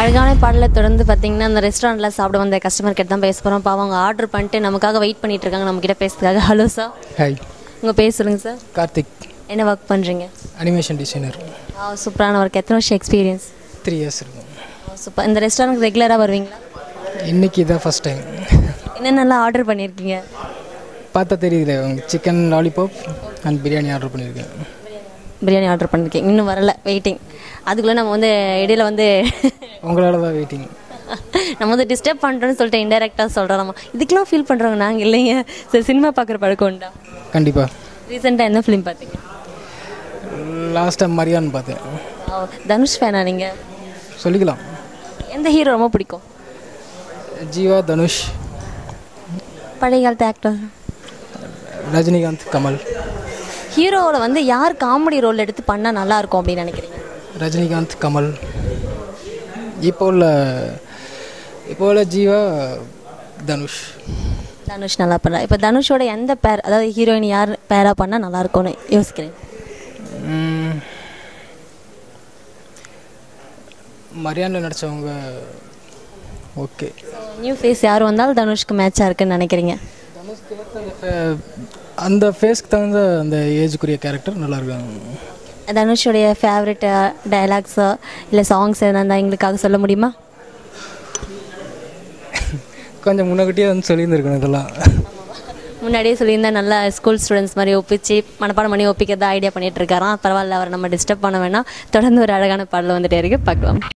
அழகான பாடலை தொடர்ந்து பார்த்தீங்கன்னா அந்த ரெஸ்டாரண்ட்டில் சாப்பிட வந்த கஸ்டமர் கிட்ட தான் பேச போகிறோம் பாவம் அவங்க ஆர்டர் பண்ணிட்டு நமக்காக வெயிட் பண்ணிட்டு இருக்காங்க நம்ம கிட்ட பேசுறதுக்காக ஹலோ சார் ஹாய் உங்கள் பேர் சொல்லுங்கள் சார் கார்த்திக் என்ன ஒர்க் பண்ணுறீங்க அனிமேஷன் டிசைனர் சூப்பரான ஒர்க் எத்தனை வருஷம் எக்ஸ்பீரியன்ஸ் த்ரீ இயர்ஸ் இருக்கும் சூப்பர் இந்த ரெஸ்டாரண்ட்க்கு ரெகுலராக வருவீங்களா இன்னைக்கு இதான் ஃபஸ்ட் டைம் என்னென்னலாம் ஆர்டர் பண்ணியிருக்கீங்க பார்த்தா தெரியுதுல chicken lollipop and biryani order பண்ணியிருக்கேன் பிரியாணி ஆர்டர் பண்ணியிருக்கீங்க இன்னும் வரல வெயிட்டிங் அதுக்குள்ளே நம்ம வந்து இடையில வந்து உங்களால தான் வெயிட்டிங் நம்ம வந்து டிஸ்டர்ப் பண்ணுறோன்னு சொல்லிட்டு இன்டெரக்டாக சொல்கிறோம் நம்ம இதுக்கெல்லாம் ஃபீல் பண்ணுறவங்க நாங்கள் இல்லைங்க சரி சினிமா பார்க்குற பழக்கம் உண்டா கண்டிப்பாக ரீசெண்டாக என்ன ஃபிலிம் பார்த்தீங்க லாஸ்ட் டைம் மரியான்னு பார்த்தேன் ஓ, தனுஷ் ஃபேனா நீங்கள் சொல்லிக்கலாம் எந்த ஹீரோ ரொம்ப பிடிக்கும் ஜீவா தனுஷ் பழைய காலத்து ஆக்டர் ரஜினிகாந்த் கமல் ஹீரோவில் வந்து யார் காமெடி ரோல் எடுத்து பண்ணால் நல்லா இருக்கும் அப்படின்னு நினைக்கிறீங்க ரஜினிகாந்த் கமல் இப்போ உள்ள இப்போ உள்ள ஜீவா தனுஷ் தனுஷ் நல்லா பண்ணலாம் இப்போ தனுஷோட எந்த பேர் அதாவது ஹீரோயின் யார் பேராக பண்ணால் நல்லா இருக்கும்னு யோசிக்கிறேன் ம், மரியானில் நடித்தவங்க ஓகே நியூ ஃபேஸ் யார் வந்தாலும் தனுஷ்க்கு மேட்சாக இருக்குன்னு நினைக்கிறீங்க அந்த ஃபேஸ்க்கு தகுந்த அந்த ஏஜுக்குரிய கேரக்டர் நல்லா இருக்காங்க தனுஷோடைய ஃபேவரட் டயலாக்ஸோ இல்லை சாங்ஸ் எதனா இருந்தால் எங்களுக்காக சொல்ல முடியுமா கொஞ்சம் முன்னக்கூட்டியே வந்து சொல்லியிருந்துருக்கணும் இதெல்லாம் முன்னாடியே சொல்லியிருந்தா நல்லா ஸ்கூல் ஸ்டூடெண்ட்ஸ் மாதிரி ஒப்பிச்சு மனப்பாடம் பண்ணி ஒப்பிக்கிறதா ஐடியா பண்ணிட்டு இருக்காராம் பரவாயில்ல அவரை நம்ம டிஸ்டர்ப் பண்ண வேணாம் தொடர்ந்து ஒரு அழகான பாடல் வந்துட்டே இருக்கு பார்க்கலாம்